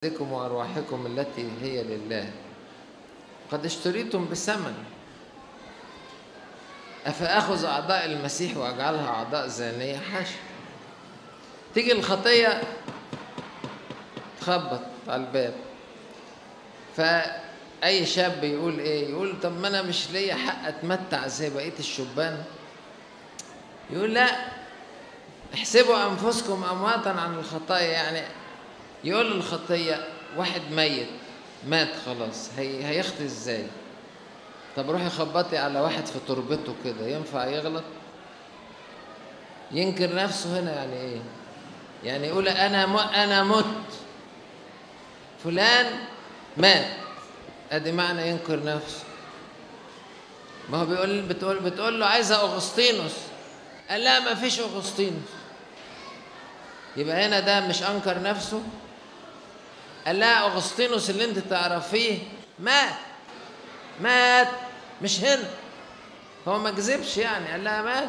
أنفسكم وأرواحكم التي هي لله قد اشتريتم بثمن أفأخذ أعضاء المسيح وأجعلها أعضاء زانية حاشا تيجي الخطية تخبط على الباب فأي شاب يقول إيه يقول طب ما أنا مش ليا حق أتمتع زي بقية الشبان يقول لا احسبوا أنفسكم أمواتا عن الخطايا يعني يقول الخطية واحد ميت مات خلاص هي هيخطي ازاي طب روحي خبطي على واحد في تربته كده ينفع يغلط ينكر نفسه هنا يعني ايه يعني يقول انا م... انا مت فلان مات ادي معنى ينكر نفسه ما هو بيقول بتقول بتقول له عايزه اغسطينوس قال لا ما فيش اغسطينوس يبقى هنا ده مش انكر نفسه قال لا اغسطينوس اللي انت تعرفيه مات مات مش هنا هو ما كذبش يعني قال لها مات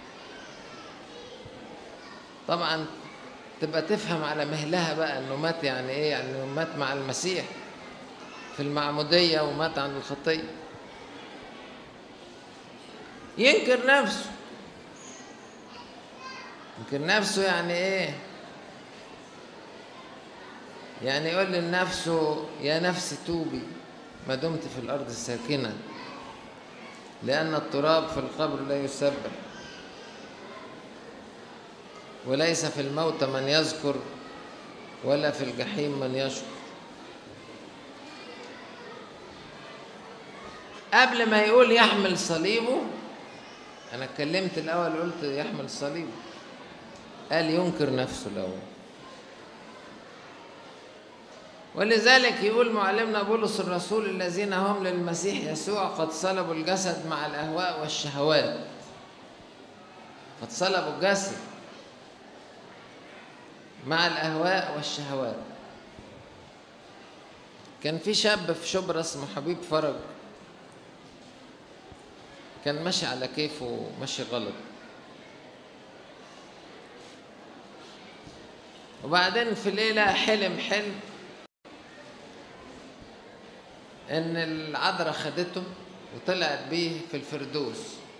طبعا تبقى تفهم على مهلها بقى انه مات يعني ايه يعني انه مات مع المسيح في المعمودية ومات عن الخطية ينكر نفسه ينكر نفسه يعني ايه يعني يقول لنفسه يا نفس توبي ما دمت في الأرض ساكنة لأن التراب في القبر لا يسبح وليس في الموت من يذكر ولا في الجحيم من يشكر قبل ما يقول يحمل صليبه أنا اتكلمت الأول قلت يحمل صليبه قال ينكر نفسه الأول ولذلك يقول معلمنا بولس الرسول الذين هم للمسيح يسوع قد صلبوا الجسد مع الأهواء والشهوات قد صلبوا الجسد مع الأهواء والشهوات كان في شاب في شبرا اسمه حبيب فرج كان ماشي على كيفه ماشي غلط وبعدين في ليلة حلم حلم ان العذراء خدته وطلعت بيه في الفردوس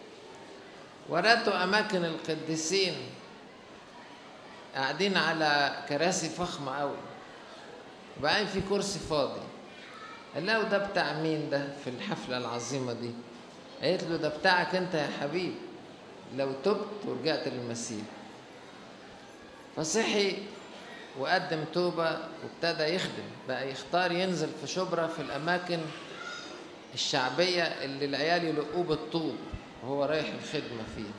ورته اماكن القديسين قاعدين على كراسي فخمه قوي وبعدين في كرسي فاضي قال له ده بتاع مين ده في الحفله العظيمه دي قالت له ده بتاعك انت يا حبيب لو تبت ورجعت للمسيح فصحي وقدم توبة وابتدى يخدم بقى يختار ينزل في شبرا في الأماكن الشعبية اللي العيال يلقوه بالطوب وهو رايح الخدمة فيها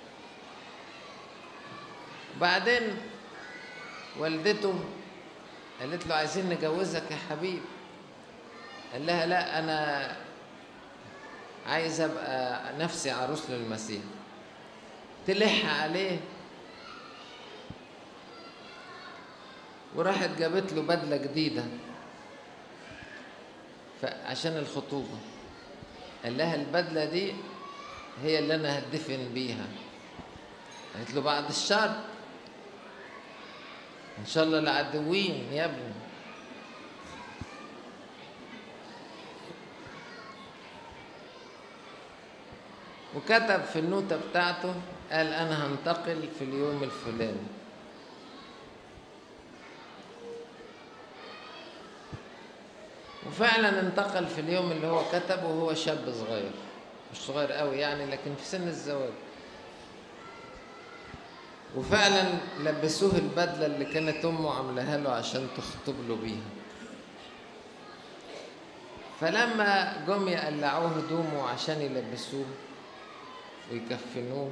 وبعدين والدته قالت له عايزين نجوزك يا حبيب قال لها لا أنا عايز أبقى نفسي عروس للمسيح تلح عليه وراحت جابت له بدلة جديدة عشان الخطوبة قال لها البدلة دي هي اللي أنا هدفن بيها قالت له بعد الشر إن شاء الله العدوين يا ابني وكتب في النوتة بتاعته قال أنا هنتقل في اليوم الفلاني وفعلا انتقل في اليوم اللي هو كتبه وهو شاب صغير مش صغير قوي يعني لكن في سن الزواج وفعلا لبسوه البدلة اللي كانت أمه عاملاها له عشان تخطب له بيها فلما جم يقلعوه هدومه عشان يلبسوه ويكفنوه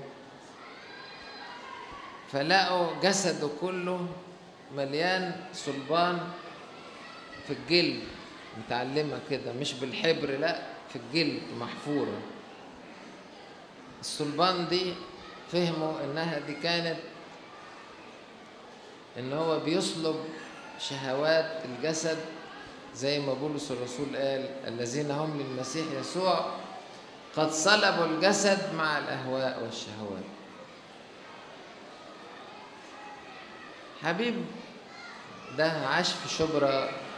فلقوا جسده كله مليان صلبان في الجلد متعلمة كده مش بالحبر لا في الجلد محفورة الصلبان دي فهموا انها دي كانت ان هو بيصلب شهوات الجسد زي ما بولس الرسول قال الذين هم للمسيح يسوع قد صلبوا الجسد مع الاهواء والشهوات حبيب ده عاش في شبرا